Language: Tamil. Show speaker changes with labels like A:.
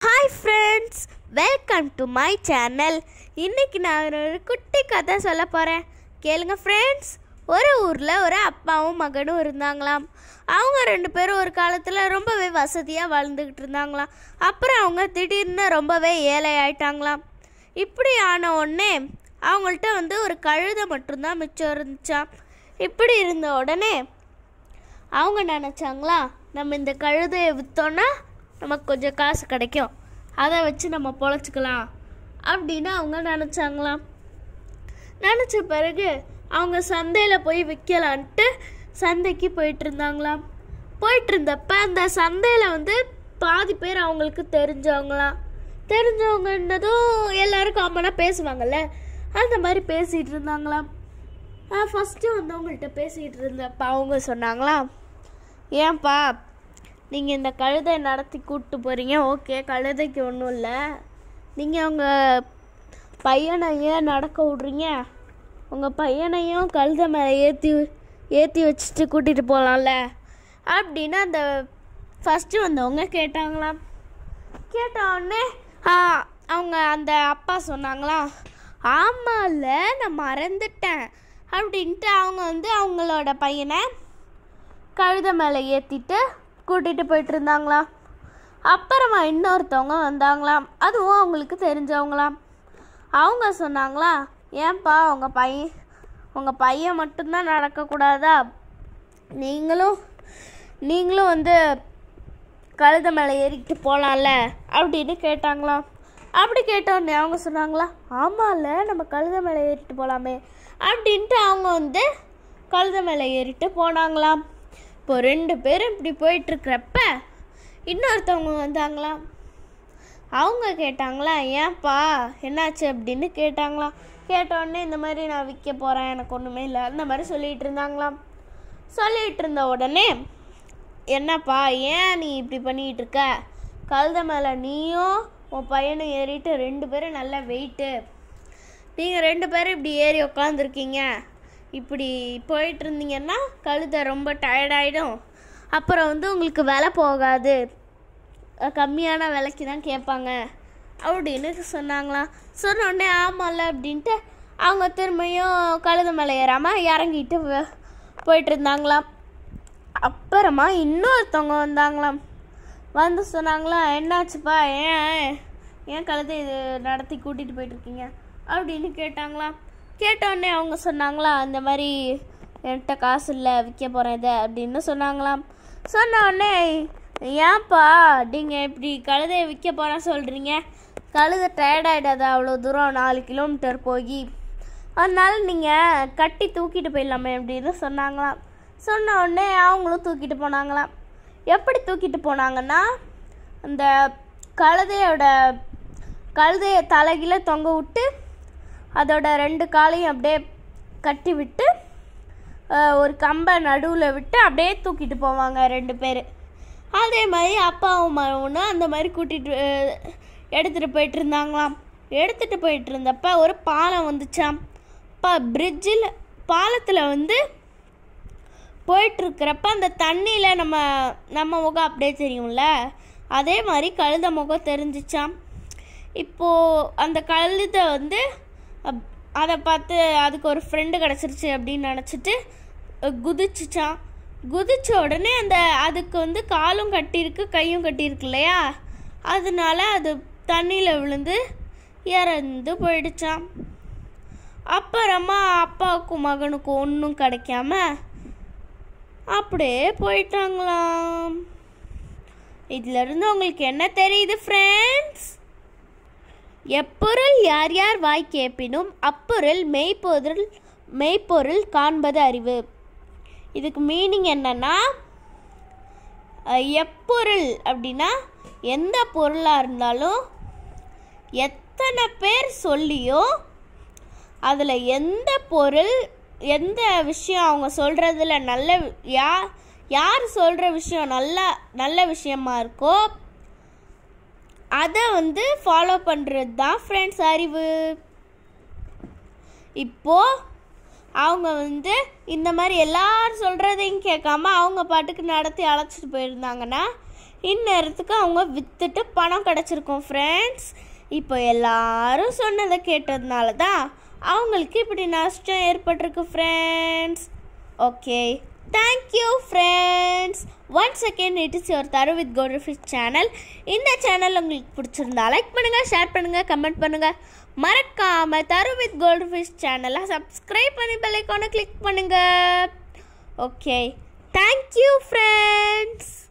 A: hi friends welcome to my channel இன்னைக்கு நான் ஒரு குட்டி கதை சொல்ல போகிறேன் கேளுங்க ஃப்ரெண்ட்ஸ் ஒரு ஊரில் ஒரு அப்பாவும் மகனும் இருந்தாங்களாம் அவங்க ரெண்டு பேரும் ஒரு காலத்தில் ரொம்பவே வசதியாக வாழ்ந்துக்கிட்டு இருந்தாங்களாம் அப்புறம் அவங்க திடீர்னு ரொம்பவே ஏழை ஆயிட்டாங்களாம் இப்படி ஆன உடனே அவங்கள்ட்ட வந்து ஒரு கழுதை மட்டும்தான் மிச்சம் இருந்துச்சாம் இப்படி இருந்த உடனே அவங்க நினச்சாங்களா நம்ம இந்த கழுதையை விற்றோன்னா நமக்கு கொஞ்சம் காசு கிடைக்கும் அதை வச்சு நம்ம பொழைச்சிக்கலாம் அப்படின்னு அவங்க நினச்சாங்களாம் நினச்ச பிறகு அவங்க சந்தையில் போய் விற்கலான்ட்டு சந்தைக்கு போயிட்டு இருந்தாங்களாம் போயிட்டு இருந்தப்ப அந்த சந்தையில் வந்து பாதி பேர் அவங்களுக்கு தெரிஞ்சவங்களாம் தெரிஞ்சவங்கன்னதும் எல்லாரும் காமனாக பேசுவாங்கல்ல அந்த மாதிரி பேசிகிட்டு இருந்தாங்களாம் ஃபஸ்ட்டு வந்து அவங்கள்ட்ட பேசிகிட்டு இருந்தப்ப அவங்க சொன்னாங்களாம் ஏன்பா நீங்கள் இந்த கழுதை நடத்தி கூப்பிட்டு போகிறீங்க ஓகே கழுதைக்கு ஒன்றும் இல்லை நீங்கள் உங்கள் பையனை ஏன் நடக்க விட்றீங்க உங்கள் பையனையும் கழுதை மேலே ஏற்றி ஏற்றி வச்சுட்டு கூட்டிகிட்டு போகலாம்ல அப்படின்னு அந்த ஃபஸ்ட்டு வந்தவங்க கேட்டாங்களாம் கேட்ட உடனே ஆ, அவங்க அந்த அப்பா சொன்னாங்களா ஆமாம்ல நான் மறந்துட்டேன் அப்படின்ட்டு அவங்க வந்து அவங்களோட பையனை கழுதை மேலே ஏற்றிட்டு கூட்டிகிட்டு போயிட்டு இருந்தாங்களாம் அப்புறமா இன்னொருத்தவங்க வந்தாங்களாம் அதுவும் அவங்களுக்கு தெரிஞ்சவங்களாம் அவங்க சொன்னாங்களா ஏன்பா உங்கள் பையன் உங்கள் பையன் மட்டும்தான் நடக்கக்கூடாதா நீங்களும் நீங்களும் வந்து கழுதை மேலே ஏறிக்கிட்டு போகலாம்ல அப்படின்னு கேட்டாங்களாம் அப்படி கேட்டோடனே அவங்க சொன்னாங்களா ஆமாம்ல நம்ம கழுதை மேலே ஏறிட்டு போகலாமே அப்படின்ட்டு அவங்க வந்து கழுதை மேலே ஏறிட்டு போனாங்களாம் இப்போ ரெண்டு பேரும் இப்படி போயிட்டுருக்கிறப்ப இன்னொருத்தவங்க வந்தாங்களாம் அவங்க கேட்டாங்களா ஏன்ப்பா என்னாச்சு அப்படின்னு கேட்டாங்களாம் கேட்டோடனே இந்த மாதிரி நான் விற்க போகிறேன் எனக்கு ஒன்றுமே இல்லை அந்த மாதிரி சொல்லிகிட்டு இருந்தாங்களாம் சொல்லிகிட்டு இருந்த உடனே என்னப்பா ஏன் நீ இப்படி பண்ணிகிட்டு இருக்க கழுத மேலே நீயும் உன் பையனும் ஏறிட்டு ரெண்டு பேரும் நல்ல வெயிட்டு நீங்கள் ரெண்டு பேரும் இப்படி ஏறி உக்காந்துருக்கீங்க இப்படி போயிட்டு இருந்தீங்கன்னா கழுதை ரொம்ப டயர்டாயிடும் அப்புறம் வந்து உங்களுக்கு விலை போகாது அஹ் கம்மியான விலைக்கு தான் கேட்பாங்க அப்படின்னு சொன்னாங்களாம் சொன்ன உடனே ஆமாம்ல அப்படின்ட்டு அவங்க திரும்பியும் கழுதை மேலே ஏறாமல் இறங்கிட்டு வ- போயிட்டு இருந்தாங்களாம் அப்புறமா இன்னொருத்தவங்க வந்தாங்களாம் வந்து சொன்னாங்களாம் என்னாச்சுப்பா ஏன் ஏன் கழுதை இது நடத்தி கூட்டிகிட்டு போயிட்டுருக்கீங்க அப்படின்னு கேட்டாங்களாம் கேட்ட உடனே அவங்க சொன்னாங்களா இந்த மாதிரி என்கிட்ட காசு இல்லை விற்க போகிறேன் இதை அப்படின்னு சொன்னாங்களாம் சொன்ன உடனே ஏன்ப்பா நீங்கள் இப்படி கழுதையை விற்க போகிறேன் சொல்கிறீங்க கழுதை டயர்டாயிடாது அவ்வளோ தூரம் நாலு கிலோமீட்டர் போய் அதனால நீங்கள் கட்டி தூக்கிட்டு போயிடலாமே அப்படின்னு சொன்னாங்களாம் சொன்ன உடனே அவங்களும் தூக்கிட்டு போனாங்களாம் எப்படி தூக்கிட்டு போனாங்கன்னா அந்த கழுதையோட கழுதையை தலைகீழ தொங்க விட்டு அதோட ரெண்டு காலையும் அப்படியே கட்டி விட்டு அஹ், ஒரு கம்பை நடுவில் விட்டு அப்படியே தூக்கிட்டு போவாங்க ரெண்டு பேர் அதே மாதிரி அப்பாவும் மகனும் அந்த மாதிரி கூட்டிகிட்டு எடுத்துகிட்டு போயிட்டு இருந்தாங்களாம் எடுத்துகிட்டு போயிட்டு இருந்தப்ப ஒரு பாலம் வந்துச்சாம் இப்போ பிரிட்ஜில் பாலத்தில் வந்து போயிட்டுருக்கிறப்ப அந்த தண்ணியில் நம்ம நம்ம முகம் அப்படியே தெரியும்ல அதே மாதிரி கழுத முகம் தெரிஞ்சிச்சாம் இப்போது அந்த கழுதை வந்து அப்- அதை பார்த்து அதுக்கு ஒரு ஃப்ரெண்டு கிடச்சிருச்சு அப்படின்னு நினச்சிட்டு குதிச்சுச்சான் குதிச்ச உடனே அந்த அதுக்கு வந்து காலும் கட்டியிருக்கு கையும் கட்டியிருக்கு இல்லையா அதனால அது தண்ணியில் விழுந்து இறந்து போயிடுச்சான் அப்புறமா அப்பாவுக்கும் மகனுக்கும் ஒன்றும் கிடைக்காம அப்படியே போயிட்டாங்களாம் இதுல இருந்து உங்களுக்கு என்ன தெரியுது ஃப்ரெண்ட்ஸ் எப்பொருள் யார் யார் வாய் கேட்பினும் அப்பொருள் மெய்ப்பொருள் மெய்ப்பொருள் காண்பது அறிவு இதுக்கு மீனிங் என்னன்னா அஹ், எப்பொருள் அப்படின்னா எந்த பொருளாக இருந்தாலும் எத்தனை பேர் சொல்லியோ அதில் எந்த பொருள் எந்த விஷயம் அவங்க சொல்கிறதுல நல்ல வி- யா யார் சொல்கிற விஷயம் நல்ல நல்ல விஷயமா இருக்கோ அதை வந்து ஃபாலோ பண்ணுறது தான் ஃப்ரெண்ட்ஸ் அறிவு இப்போ அவங்க வந்து இந்த மாதிரி எல்லாரும் சொல்கிறதையும் கேட்காம அவங்க பாட்டுக்கு நடத்தி அழைச்சிட்டு போயிருந்தாங்கன்னா இந்நேரத்துக்கு அவங்க விற்றுட்டு பணம் கிடச்சிருக்கும் ஃப்ரெண்ட்ஸ் இப்போ எல்லாரும் சொன்னதை கேட்டதுனால தான் அவங்களுக்கு இப்படி நஷ்டம் ஏற்பட்டிருக்கு friends okay thank you friends one second it is your Tharu with gold fish channel இந்த சேனல் உங்களுக்கு பிடிச்சிருந்தா லைக் பண்ணுங்கள் ஷேர் பண்ணுங்கள் கமெண்ட் பண்ணுங்கள் மறக்காமல் தரு வித் கோல்டு ஃபிஷ் சேனலை சப்ஸ்கிரைப் பண்ணி பெல்லைக்கான கிளிக் பண்ணுங்கள் ஓகே தேங்க்யூ ஃப்ரெண்ட்ஸ்